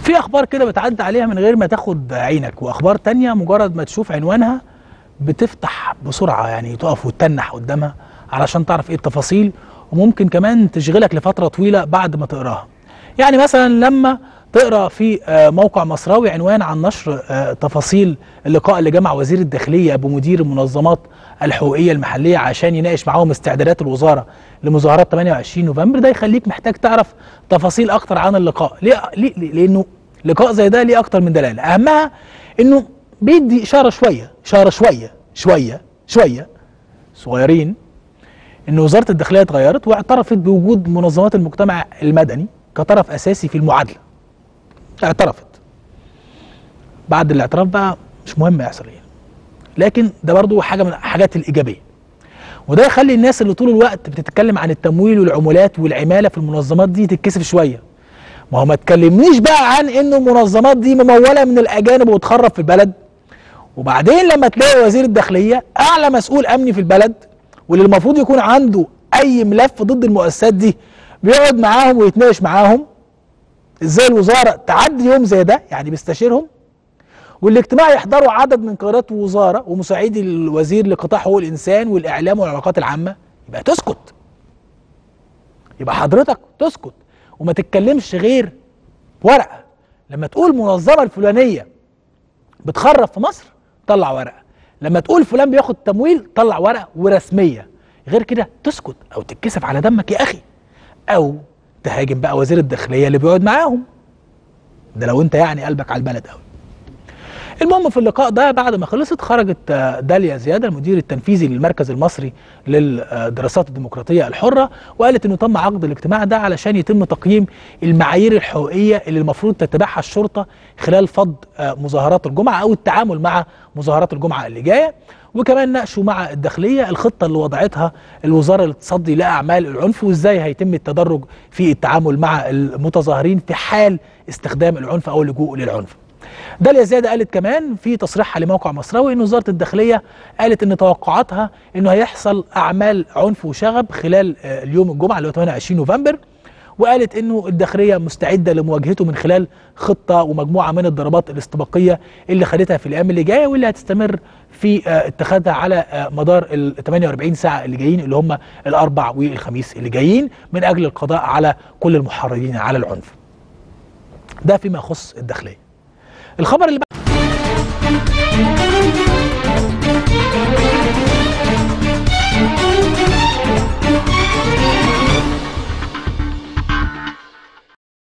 في اخبار كده بتعدي عليها من غير ما تاخد عينك واخبار تانية مجرد ما تشوف عنوانها بتفتح بسرعه يعني تقف وتتنح قدامها علشان تعرف ايه التفاصيل وممكن كمان تشغلك لفتره طويله بعد ما تقراها يعني مثلا لما تقرا في آه، موقع مصراوي عنوان عن نشر آه، تفاصيل اللقاء اللي جمع وزير الداخليه بمدير المنظمات الحقوقيه المحليه عشان يناقش معاهم استعدادات الوزاره لمظاهرات 28 نوفمبر ده يخليك محتاج تعرف تفاصيل اكتر عن اللقاء ليه, ليه ليه- لانه لقاء زي ده ليه اكتر من دلاله اهمها انه بيدي اشاره شويه اشاره شويه شويه شويه صغيرين ان وزاره الداخليه اتغيرت واعترفت بوجود منظمات المجتمع المدني كطرف اساسي في المعادله اعترفت بعد الاعتراف بقى مش مهم يحصل ايه لكن ده برضو حاجه من الحاجات الايجابيه وده يخلي الناس اللي طول الوقت بتتكلم عن التمويل والعمولات والعماله في المنظمات دي تتكسف شويه ما هو ما تكلمنيش بقى عن انه المنظمات دي مموله من الاجانب وتخرب في البلد وبعدين لما تلاقي وزير الداخليه اعلى مسؤول امني في البلد واللي المفروض يكون عنده اي ملف ضد المؤسسات دي بيقعد معاهم ويتناقش معاهم ازاي الوزاره تعدي يوم زي ده يعني بيستشيرهم والاجتماع يحضروا عدد من قيادات الوزاره ومساعدي الوزير لقطاع حقوق الانسان والاعلام والعلاقات العامه يبقى تسكت يبقى حضرتك تسكت وما تتكلمش غير ورقه لما تقول منظمه الفلانيه بتخرب في مصر طلع ورقه لما تقول فلان بياخد تمويل طلع ورقه ورسميه غير كده تسكت او تتكسف على دمك يا اخي او تهاجم بقى وزير الداخليه اللي بيقعد معاهم ده لو انت يعني قلبك على البلد قوي المهم في اللقاء ده بعد ما خلصت خرجت آه، داليا زياده المدير التنفيذي للمركز المصري للدراسات الديمقراطيه الحره وقالت انه تم عقد الاجتماع ده علشان يتم تقييم المعايير الحقوقيه اللي المفروض تتبعها الشرطه خلال فض آه، مظاهرات الجمعه او التعامل مع مظاهرات الجمعه اللي جايه وكمان ناقشوا مع الداخليه الخطه اللي وضعتها الوزاره للتصدي لاعمال العنف وازاي هيتم التدرج في التعامل مع المتظاهرين في حال استخدام العنف او اللجوء للعنف. داليا زيادة قالت كمان في تصريحها لموقع مصراوي ان وزاره الداخليه قالت ان توقعاتها انه هيحصل اعمال عنف وشغب خلال آه، اليوم الجمعه اللي هو 28 نوفمبر وقالت انه الداخليه مستعده لمواجهته من خلال خطه ومجموعه من الضربات الاستباقيه اللي خدتها في الايام اللي جايه واللي هتستمر في آه، اتخاذها على آه، مدار ال 48 ساعه اللي جايين اللي هم الاربع والخميس اللي جايين من اجل القضاء على كل المحرضين على العنف. ده فيما يخص الداخليه. الخبر اللي